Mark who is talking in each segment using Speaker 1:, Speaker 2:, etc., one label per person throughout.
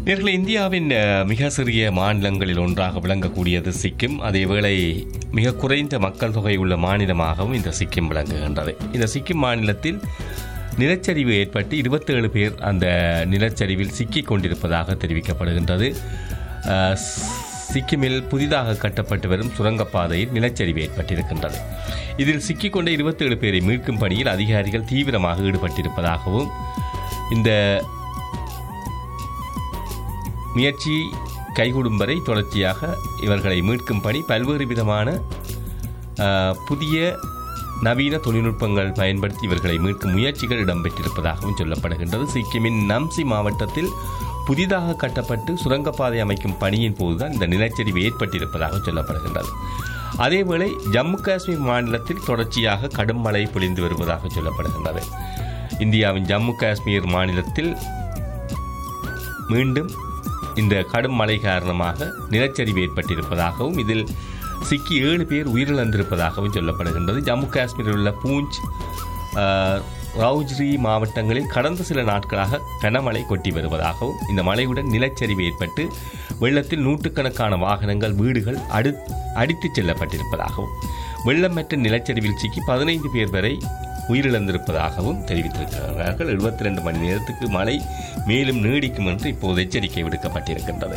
Speaker 1: நேர்களை இந்தியாவின் அஹ், மிக சிறிய மாநிலங்களில் ஒன்றாக விளங்கக்கூடியது சிக்கிம் அதேவேளை மிக குறைந்த மக்கள் தொகை உள்ள மாநிலமாகவும் இந்த சிக்கிம் விளங்குகின்றது இந்த சிக்கிம் மாநிலத்தில் நிலச்சரிவு ஏற்பட்டு இருபத்தேழு பேர் அந்த நிலச்சரிவில் சிக்கிக் கொண்டிருப்பதாக தெரிவிக்கப்படுகின்றது அஹ், சிக்கிமில் புதிதாக கட்டப்பட்டு வரும் சுரங்கப்பாதையில் நிலச்சரிவு ஏற்பட்டிருக்கின்றது இதில் சிக்கிக்கொண்ட இருபத்தேழு பேரை மீட்கும் பணியில் அதிகாரிகள் தீவிரமாக ஈடுபட்டிருப்பதாகவும் இந்த முயற்சி கைகூடும் வரை தொடர்ச்சியாக இவர்களை மீட்கும் பணி பல்வேறு விதமான ஆஹ், புதிய நவீன தொழில்நுட்பங்கள் பயன்படுத்தி இவர்களை மீட்கும் முயற்சிகள் இடம்பெற்றிருப்பதாகவும் சொல்லப்படுகின்றது சிக்கிமின் நம்சி மாவட்டத்தில் புதிதாக கட்டப்பட்டு சுரங்கப்பாதை அமைக்கும் பணியின் போதுதான் இந்த நிலச்சரிவு ஏற்பட்டிருப்பதாக சொல்லப்படுகின்றது அதேவேளை ஜம்மு காஷ்மீர் மாநிலத்தில் தொடர்ச்சியாக கடும் மழை பொழிந்து வருவதாக சொல்லப்படுகின்றது இந்தியாவின் ஜம்மு காஷ்மீர் மாநிலத்தில் மீண்டும் இந்த கடும் மழை காரணமாக நிலச்சரிவு ஏற்பட்டிருப்பதாகவும் இதில் சிக்கி ஏழு பேர் உயிரிழந்திருப்பதாகவும் சொல்லப்படுகின்றது ஜம்மு காஷ்மீரில் உள்ள பூஞ்ச் ஆஹ், ரவுஜ்ரி மாவட்டங்களில் கடந்த சில நாட்களாக கனமழை கொட்டி வருவதாகவும் இந்த மழையுடன் நிலச்சரிவு ஏற்பட்டு வெள்ளத்தில் நூற்றுக்கணக்கான வாகனங்கள் வீடுகள் அடு அடித்துச் செல்லப்பட்டிருப்பதாகவும் வெள்ளம் மற்றும் நிலச்சரிவில் சிக்கி பதினைந்து பேர் வரை உயிரிழந்திருப்பதாகவும் தெரிவித்திருக்கிறார்கள் எழுபத்தி ரெண்டு மணி நேரத்துக்கு மழை மேலும் நீடிக்கும் என்று இப்போது எச்சரிக்கை விடுக்கப்பட்டிருக்கின்றது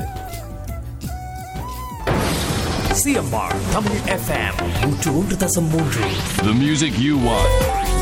Speaker 2: சிஎம்ஆர் தமிழ் எஃப்எம் நூற்று ஒன்று தசம் மூன்று
Speaker 3: The music you want.